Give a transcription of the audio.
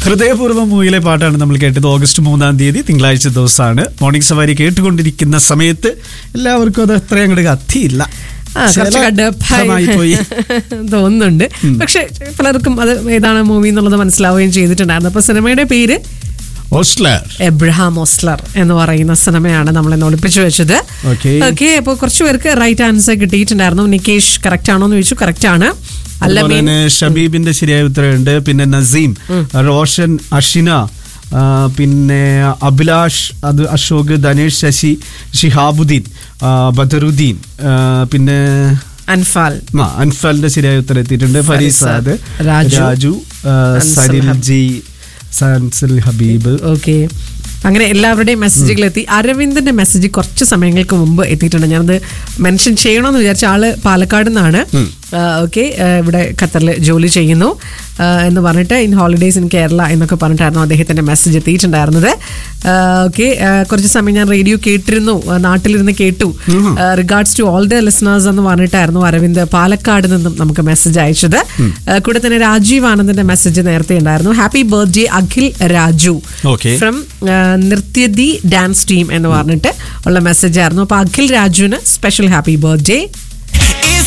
ഹൃദയപൂർവ്വം മൂവിയിലെ പാട്ടാണ് നമ്മൾ കേട്ടത് ഓഗസ്റ്റ് മൂന്നാം തീയതി തിങ്കളാഴ്ച ദിവസമാണ് മോർണിംഗ് സവാരി കേട്ടുകൊണ്ടിരിക്കുന്ന സമയത്ത് എല്ലാവർക്കും അത് അത്രയും അങ്ങോട്ട് കത്തിയില്ല ആ, കുറച്ച് ചില കടുപ്പായി പോയി തോന്നുന്നുണ്ട് പക്ഷെ പലർക്കും അത് ഏതാണ് മൂവി എന്നുള്ളത് മനസ്സിലാവുകയും ചെയ്തിട്ടുണ്ടായിരുന്നു അപ്പൊ സിനിമയുടെ പേര് ഓസ്ലർ എബ്രഹാം ഓസ്ലർ എന്ന് പറയുന്ന സിനിമയാണ് നമ്മൾ ഇന്ന് ഒളിപ്പിച്ചു വെച്ചത് Okay. ഓക്കെ അപ്പോൾ കുറച്ച് പേർക്ക് റൈറ്റ് ആൻസർ കിട്ടിയിട്ടുണ്ടായിരുന്നു നികേഷ് കറക്റ്റ് ആണോ എന്ന് ചോദിച്ചു കറക്റ്റ് ആണ് അല്ല അതുപോലെ തന്നെ ഷബീബിന്റെ ശരിയായ ഉത്തരവുണ്ട് പിന്നെ നസീം റോഷൻ അഷിന ആ, പിന്നെ അഭിലാഷ് അത് അശോക് ധനേഷ് ശശി ഷിഹാബുദ്ദീൻ ആ, ബദറുദ്ദീൻ ആ, പിന്നെ അൻഫാൽ ആ, അൻഫാലിന്റെ ശരിയായ ഉത്തരം എത്തിയിട്ടുണ്ട് ഫരീസാദ് രാജു, രാജു ആ, അൻസൽ സരിൽ ഹബീബ്. ജി സൻസൽ ഹബീബ് ഓക്കെ അങ്ങനെ എല്ലാവരുടെയും മെസ്സേജുകൾ എത്തി അരവിന്ദന്റെ മെസ്സേജ് കുറച്ച് സമയങ്ങൾക്ക് മുമ്പ് എത്തിയിട്ടുണ്ട് ഞാനത് മെൻഷൻ ചെയ്യണമെന്ന് വിചാരിച്ച ആള് പാലക്കാട് നിന്നാണ് ഓക്കെ ഇവിടെ ഖത്തറിൽ ജോലി ചെയ്യുന്നു ആ, എന്ന് പറഞ്ഞിട്ട് ഇൻ ഹോളിഡേയ്സ് ഇൻ കേരള എന്നൊക്കെ പറഞ്ഞിട്ടായിരുന്നു അദ്ദേഹത്തിന്റെ മെസ്സേജ് എത്തിയിട്ടുണ്ടായിരുന്നത് ഓക്കെ കുറച്ച് സമയം ഞാൻ റേഡിയോ കേട്ടിരുന്നു ആ, നാട്ടിലിരുന്ന് കേട്ടു regards to all the listeners എന്ന് പറഞ്ഞിട്ടായിരുന്നു അരവിന്ദ് പാലക്കാട് നിന്നും നമുക്ക് മെസ്സേജ് അയച്ചത് ആ, കൂടെ തന്നെ രാജീവ് ആനന്ദിന്റെ മെസ്സേജ് നേരത്തെ ഉണ്ടായിരുന്നു happy birthday Akhil Raju Okay. From Nrithyathi dance team എന്ന് പറഞ്ഞിട്ട് ഉള്ള മെസ്സേജ് ആയിരുന്നു അപ്പൊ അഖിൽ രാജുവിന് സ്പെഷ്യൽ ഹാപ്പി ബർത്ത്ഡേ